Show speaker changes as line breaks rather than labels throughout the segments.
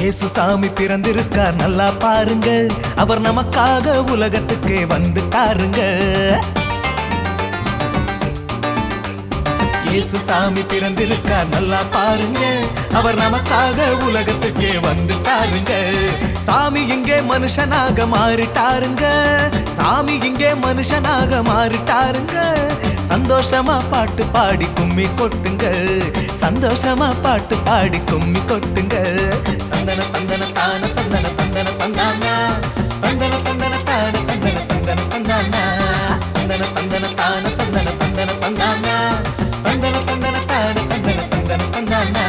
இயேசு சாமி பிறந்திருக்கார் நல்லா பாருங்க அவர் நமக்காக உலகத்துக்கே வந்துட்டாருங்க இயேசு சாமி பிறந்திருக்கார் நல்லா பாருங்க அவர் நமக்காக உலகத்துக்கே வந்துட்டாருங்க சாமி இங்கே மனுஷனாக மாறிட்டாருங்க சாமி இங்கே மனுஷனாக மாறிட்டாருங்க சந்தோஷமா பாட்டு பாடி கும்மி கொட்டுங்க சந்தோஷமா பாட்டு பாடி கும்மி கொட்டுங்க தந்தன தந்தன தான தந்தன தந்தன தந்தானா தந்தன தந்தன தான தந்தன தந்தன தந்தானா தந்தன தந்தன தான தந்தன தந்தன தந்தானா தந்தன தந்தன தான தந்தன தந்தன தந்தானா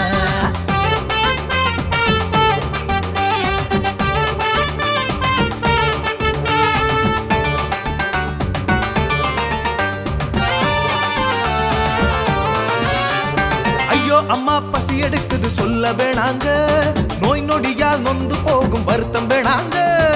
ஐயோ அம்மா பசி எடுக்குது சொல்ல வேணாங்க நோய் நொடியால் நொந்து போகும் வருத்தம் வேணாங்க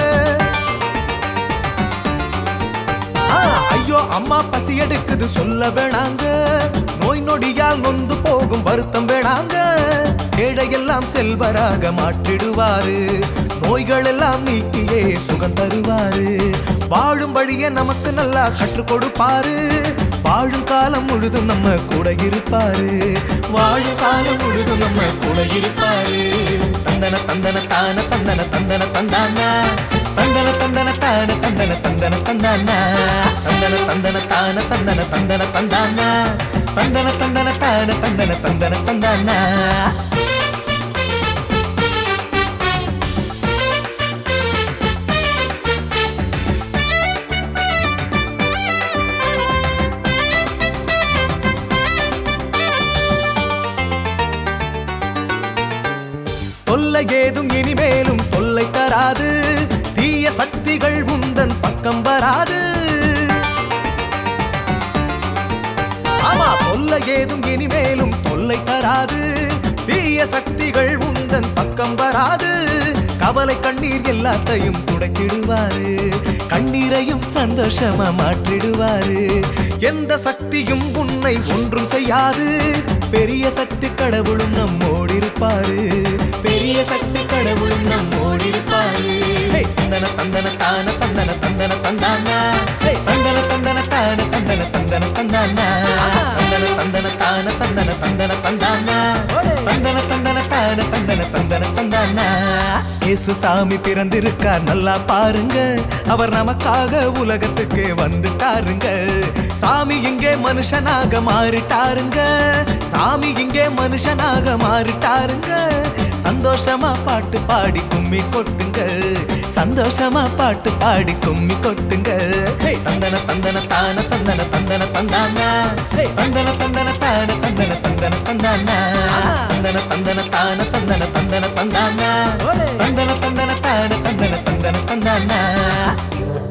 ஆ, ஐயோ அம்மா பசி எடுக்குது சொல்ல வேணாங்க நோய் நொடியால் நொந்து போகும் வருத்தம் வேணாங்க ஏழையெல்லாம் செல்வராக மாற்றிடுவாரு நோய்கள் எல்லாம் நீக்கியே சுகம் தருவாரு வாழும் வழியை நமக்கு நல்லா கற்றுக் கொடுப்பாரு வாழும் காலம் முழுதும் நம்ம கூட இருப்பாரு வாழும் காலம் முழுதும் நம்ம கூட இருப்பாரு தந்தன தந்தன தான தந்தன தந்தன தந்தானா தந்தன தந்தன தான தந்தன தந்தன தந்தானா தந்தன தந்தன தான தந்தன தந்தன தந்தானா தந்தன தந்தன தான தந்தன தந்தன தந்தானா தொல்லை ஏதும் இனிமேலும் தொல்லை தராது தீய சக்திகள் உந்தன் பக்கம் வராது ஆமா தொல்லை ஏதும் இனிமேலும் தொல்லை தராது தீய சக்திகள் உந்தன் பக்கம் வராது கவலை கண்ணீர் எல்லாத்தையும் துடைக்கிடுவாரு கண்ணீரையும் சந்தோஷமா மாற்றிடுவாரு எந்த சக்தியும் உன்னை ஒன்றும் செய்யாது பெரிய சக்தி கடவுளும் நம்மோடு இருப்பாரு பெரிய சக்தி கடவுளும் நம்மோடு இருப்பாரு ஹே, தந்தன தந்தன தான தந்தன தந்தன தந்தானா ஹே, தந்தன தந்தன தான தந்தன தந்தன தந்தானா தந்தன தந்தன தான தந்தன தந்தன தந்தானா தந்தன தந்தன தான தந்தன தந்தன தந்தானா இயேசு சாமி பிறந்திருக்கார் நல்லா பாருங்க அவர் நமக்காக உலகத்துக்கு வந்துட்டாருங்க சாமி இங்கே மனுஷனாக மாறிட்டாருங்க சாமி இங்கே மனுஷனாக மாறிட்டாருங்க சந்தோஷமா பாட்டு பாடி கும்மி கொட்டுங்க சந்தோஷமா பாட்டு பாடி கும்மி கொட்டுங்க ஹே, தந்தன தந்தன தான தந்தன தந்தன தந்தானா ஹே, தந்தன தந்தன தான தந்தன தந்தன தந்தானா தந்தன தந்தன தான தந்தன தந்தன தந்தானா தந்தன தந்தன தான தந்தன தந்தன தந்தானா